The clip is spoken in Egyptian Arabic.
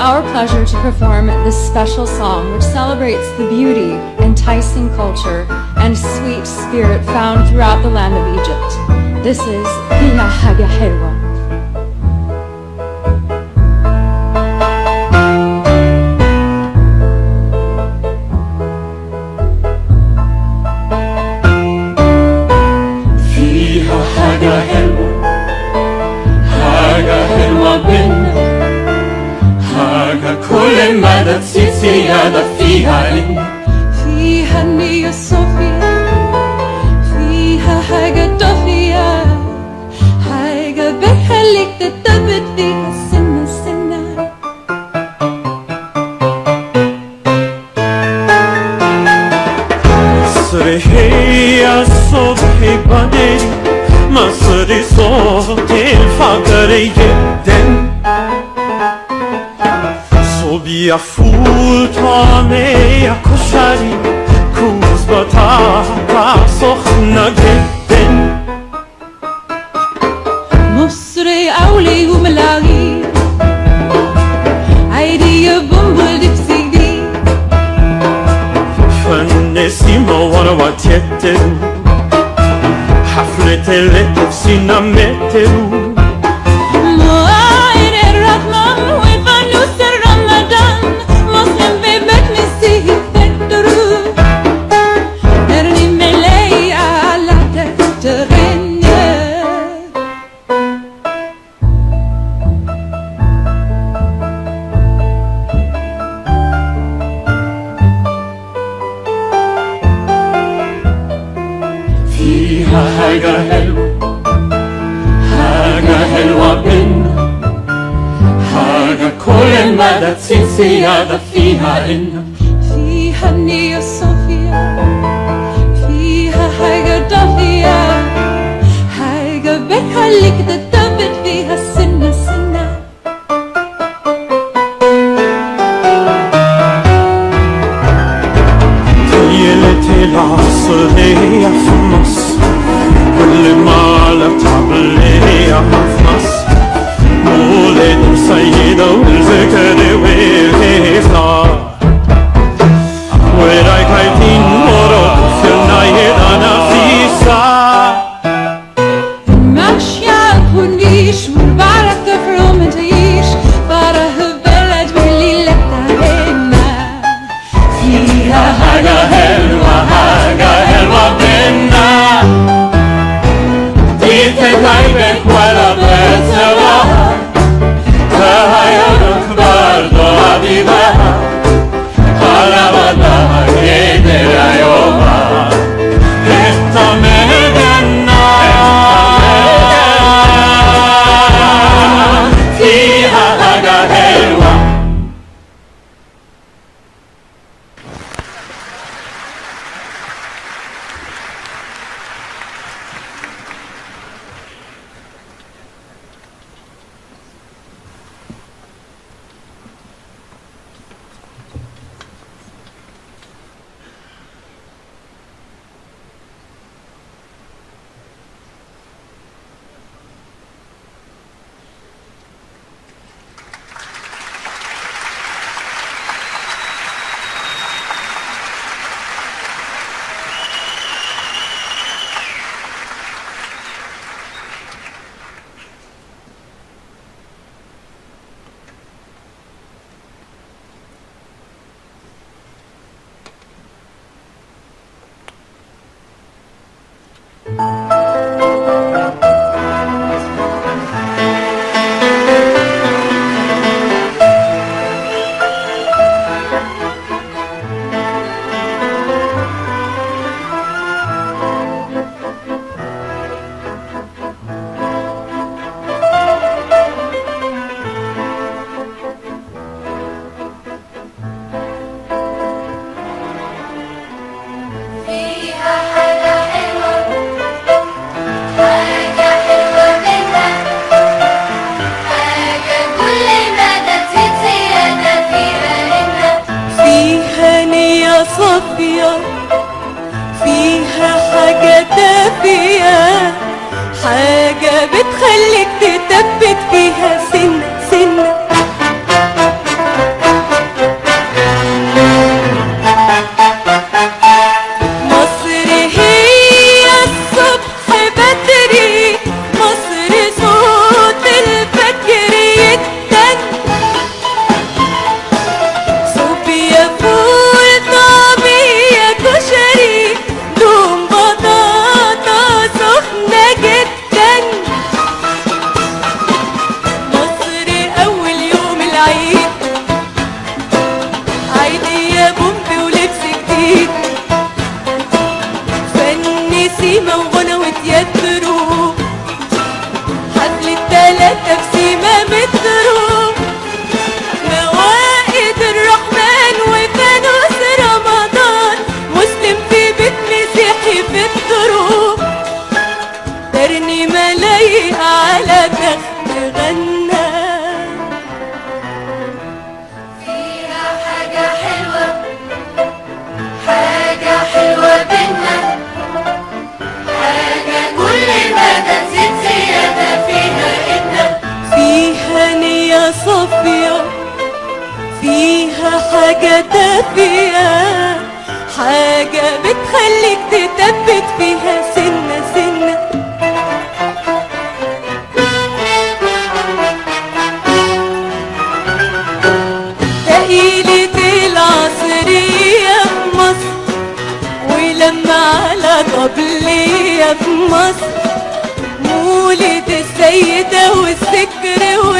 our pleasure to perform this special song which celebrates the beauty, enticing culture, and sweet spirit found throughout the land of Egypt. This is Fiha Haga Helwa. فيها حاجة حلوة حاجة حلوة بينا حاجة كل مدى تزيد زيادة فيها إن فيها النية الصافية فيها حاجة طافية حاجة بتخليك تثبت فيها سنة سنة مصر هي الصبح بدري مصر صوت الفجر جدا صبح فول طعمية كشري كوز بطاطا سخنة جدا مصر أولي وملاغي عيدي يا بومبل دبسي دي فن سيما ورا تيترو حفلة اللي نفسينا مترو موائر الرحمن وفانوس رمضان مسلم ببيت مسيحي فكروا نرني ملاي على تتغنى فيها حاجة حلوة حاجة حلوة بينا حاجة كل مدى تزيد زيادة فيها إن فيها النية الصافية فيها حاجة طافية حاجة بتخليك تثبت فيها سنة سنة طيلة العصرية في مصر كل ما لطبلية في مصر مولد السيدة والذكر والإفطار ورايك عايزين مرض في النايد أنا في ساعة ماشية كونيش والبركة في روم تعيش فرح بلد والليلة بتاعتنا فيها حاجة حلوة حاجة حلوة بينا دي تتعبك ولا بتسواها تهيألك برضو حبيبها على بدها قدر يومها اطمن النار فيها حاجة حلوة فيها حاجة حلوة حاجة حلوة بينا حاجة كل مدى تزيد زيادة فيها إن فيها نية صافية فيها حاجة دافية حاجة بتخليك تثبت فيها سنة سنة هنية صافية فيها حاجة دافية حاجة بتخليك تثبت فيها سنة سنة تقيلة العصرية في مصر ولما على طبلية في مصر مولد السيدة والسكر